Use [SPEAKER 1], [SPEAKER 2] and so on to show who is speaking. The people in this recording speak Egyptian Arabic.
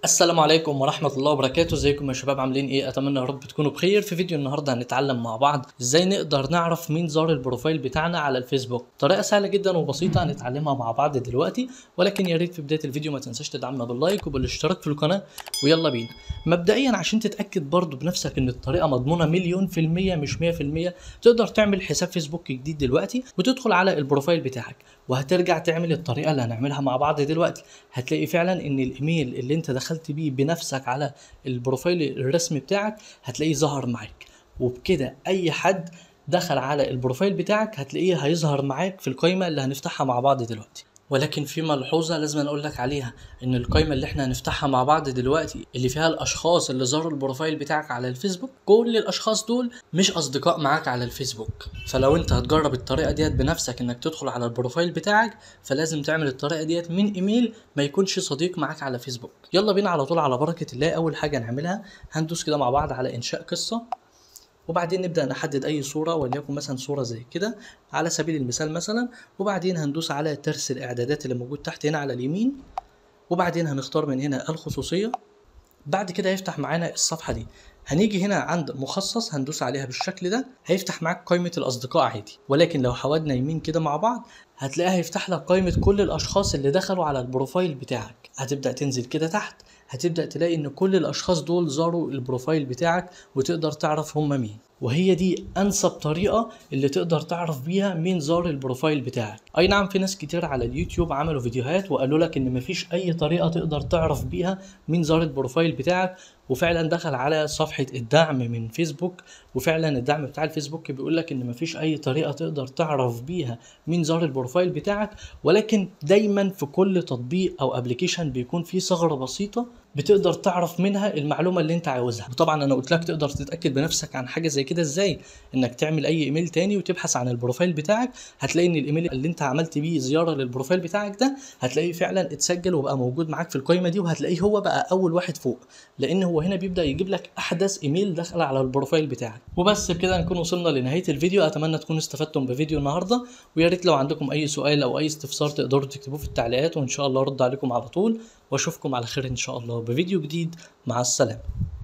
[SPEAKER 1] السلام عليكم ورحمة الله وبركاته ازيكم يا شباب عاملين ايه اتمنى يا رب تكونوا بخير في فيديو النهاردة هنتعلم مع بعض ازاي نقدر نعرف مين زار البروفايل بتاعنا على الفيسبوك طريقة سهلة جدا وبسيطة هنتعلمها مع بعض دلوقتي ولكن يا ريت في بداية الفيديو ما تنساش تدعمنا باللايك وبالاشتراك في القناة ويلا بينا مبدئيا عشان تتأكد برضو بنفسك ان الطريقة مضمونة مليون في المية مش مية في المية تقدر تعمل حساب فيسبوك جديد دلوقتي وتدخل على البروفايل بتاعك وهترجع تعمل الطريقة اللي هنعملها مع بعض دلوقتي هتلاقي فعلا ان الايميل اللي انت دخلت بيه بنفسك على البروفايل الرسمي بتاعك هتلاقيه ظهر معاك وبكده اي حد دخل على البروفايل بتاعك هتلاقيه هيظهر معاك في القائمة اللي هنفتحها مع بعض دلوقتي ولكن في ملحوظة لازم اقول لك عليها ان القائمة اللي احنا هنفتحها مع بعض دلوقتي اللي فيها الاشخاص اللي زاروا البروفايل بتاعك على الفيسبوك كل الاشخاص دول مش اصدقاء معاك على الفيسبوك فلو انت هتجرب الطريقة ديت بنفسك انك تدخل على البروفايل بتاعك فلازم تعمل الطريقة ديت من ايميل ما يكونش صديق معاك على فيسبوك يلا بينا على طول على بركة الله اول حاجة نعملها هندوس كده مع بعض على انشاء قصة وبعدين نبدأ نحدد أي صورة وليكن مثلا صورة زي كده على سبيل المثال مثلا وبعدين هندوس على ترس الإعدادات اللي موجود تحت هنا على اليمين وبعدين هنختار من هنا الخصوصية بعد كده هيفتح معانا الصفحة دي هنيجي هنا عند مخصص هندوس عليها بالشكل ده هيفتح معاك قائمة الأصدقاء عادي ولكن لو حودنا يمين كده مع بعض هتلاقيها هيفتح لك قائمة كل الأشخاص اللي دخلوا على البروفايل بتاعك هتبدأ تنزل كده تحت هتبدأ تلاقي إن كل الأشخاص دول زاروا البروفايل بتاعك وتقدر تعرف هم مين وهي دي انسب طريقه اللي تقدر تعرف بيها مين زار البروفايل بتاعك اي نعم في ناس كتير على اليوتيوب عملوا فيديوهات وقالوا لك ان مفيش اي طريقه تقدر تعرف بيها مين زار البروفايل بتاعك وفعلا دخل على صفحه الدعم من فيسبوك وفعلا الدعم بتاع الفيسبوك بيقول لك ان مفيش اي طريقه تقدر تعرف بيها مين زار البروفايل بتاعك ولكن دايما في كل تطبيق او ابلكيشن بيكون فيه ثغره بسيطه بتقدر تعرف منها المعلومه اللي انت عاوزها وطبعا انا قلت لك تقدر تتاكد بنفسك عن حاجه زي كده ازاي انك تعمل اي ايميل تاني وتبحث عن البروفايل بتاعك هتلاقي ان الايميل اللي انت عملت بيه زياره للبروفايل بتاعك ده هتلاقيه فعلا اتسجل وبقى موجود معاك في القائمه دي وهتلاقيه هو بقى اول واحد فوق لان هو هنا بيبدا يجيب لك احدث ايميل دخل على البروفايل بتاعك وبس بكده نكون وصلنا لنهايه الفيديو اتمنى تكونوا استفدتم بفيديو النهارده ويا ريت لو عندكم اي سؤال او اي استفسار تقدروا تكتبوه في التعليقات وان شاء الله ارد عليكم على طول واشوفكم على خير ان شاء الله بفيديو جديد مع السلامه